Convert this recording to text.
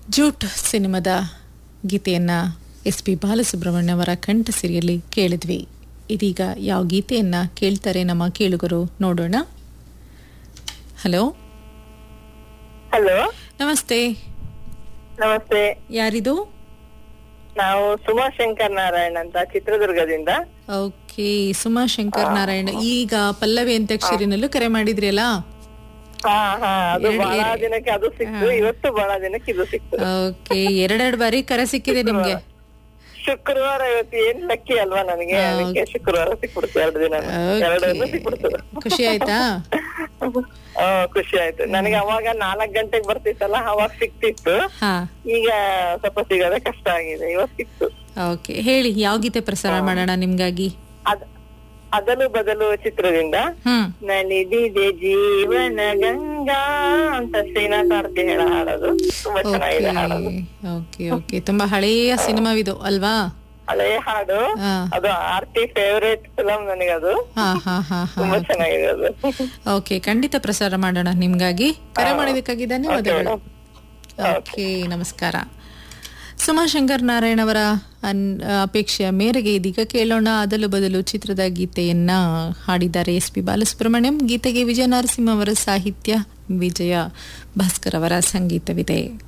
jute ಸಿನಿಮಾದ ಗೀತೆಯನ್ನ S P Balasubramanya ಅವರ ಕಂಠ ಸಿರಿಯಲ್ಲಿ ಕೇಳಿದ್ವಿ ಇದೀಗ ಯಾವ ಗೀತೆಯನ್ನ ಕೇಳ್ತಾರೆ ನಮ್ಮ ಕೇಳುಗರು ನೋಡೋಣ ಹಲೋ ಹಲೋ ನಮಸ್ತೆ ನಮಸ್ತೆ ಯಾರಿದು ನಾವು ಸುಮಾ ಶಂಕರ್ ನಾರಾಯಣ್ ಅಂತ ಚಿತ್ರದುರ್ಗದಿಂದ ಓಕೆ ಸುಮಾ ಶಂಕರ್ ನಾರಾಯಣ ಈಗ ಪಲ್ಲವಿ ಅಂತ್ಯಾಕ್ಷರಿನಲ್ಲೂ ಕರೆ ಮಾಡಿದ್ರಿ ಅಲ್ಲ ಹಾ ಹಾ ಅದು ಎರಡ್- ಬಹಳ ಎರಡ್- ದಿನಕ್ಕೆ ಅದು ಸಿಕ್ತು ಇವತ್ತು ಬಹಳ ದಿನಕ್ಕೆ ಇದು ಸಿಕ್ತು ಓಕೆ ಎರಡೆರಡು ಬಾರಿ ಕರೆ ಸಿಕ್ಕಿದೆ ನಿಮ್ಗೆ ಶುಕ್ರವಾರ ಇವತ್ತು ಏನ್ ಲಕ್ಕಿ ಅಲ್ವಾ ನನಗೆ ಹಾ, ಅದಕ್ಕೆ ಶುಕ್ರವಾರ ಸಿಕ್ಬಿಡ್ತು ಎರಡು ದಿನ ಎರಡನ್ನು ಸಿಕ್ಬಿಡ್ತು ಖುಷಿ ಆಯ್ತಾ ಹಾ ಖುಷಿ ಆಯ್ತು ನನಗೆ ಅವಾಗ ನಾಲ್ಕ್ ಗಂಟೆಗೆ ಬರ್ತಿತ್ತಲ್ಲ ಅವಾಗ ಸಿಕ್ತಿತ್ತು ಹಾ ಈಗ ಸ್ವಲ್ಪ ಸಿಗೋದೇ ಕಷ್ಟ ಆಗಿದೆ ಇವತ್ತು ಸಿಕ್ತು ಓಕೆ ಹೇಳಿ ಯಾವ ಗೀತೆ ಪ್ರಸಾರ ಮಾಡೋಣ ನಿಮ್ಗಾಗಿ ಅದ್ ಅದಲು ಬದಲು ಚಿತ್ರದಿಂದ ಹ್ಮ್ ನಲಿದಿದೆ ಜೀವನ ಗಂಗಾ ಅಂತ ಶ್ರೀನಾಥ್ ಆರ್ತಿ ಹೇಳ ಹಾಡೋದು ತುಂಬಾ ಚೆನ್ನಾಗಿದೆ ಹಾಡೋದು ಓಕೆ ಓಕೆ ತುಂಬಾ ಹಳೆಯ ಸಿನಿಮಾವಿದು ಅಲ್ವಾ ಹಳೆಯ ಹಾಡು ಹಾ ಅದು ಆರ್ತಿ ಫೇವರೇಟ್ ಫಿಲಂ ನನಗದು ಹಾ ಹಾ ಹಾ ಹಾ ತುಂಬಾ ಚೆನ್ನಾಗಿದೆ ಅದು ಓಕೆ ಖಂಡಿತ ಪ್ರಸಾರ ಮಾಡೋಣ ನಿಮ್ಗಾಗಿ ಕರೆ ಮಾಡಿದಕ್ಕಾಗಿ ಧನ್ಯವಾದಗಳು ಓಕೆ ನಮಸ್ಕಾರ ಸುಮಾಶಂಕರ್ ನಾರಾಯಣ್ ಅವರ ಅನ್ ಅಪೇಕ್ಷೆಯ ಮೇರೆಗೆ ಇದೀಗ ಕೇಳೋಣ ಅದಲು ಬದಲು ಚಿತ್ರದ ಗೀತೆಯನ್ನ ಹಾಡಿದ್ದಾರೆ ಎಸ್ ಪಿ ಬಾಲಸುಬ್ರಹ್ಮಣ್ಯಂ ಗೀತೆಗೆ ವಿಜಯ ನರಸಿಂಹ ಅವರ ಸಾಹಿತ್ಯ ವಿಜಯ ಭಾಸ್ಕರ್ ಅವರ ಸಂಗೀತವಿದೆ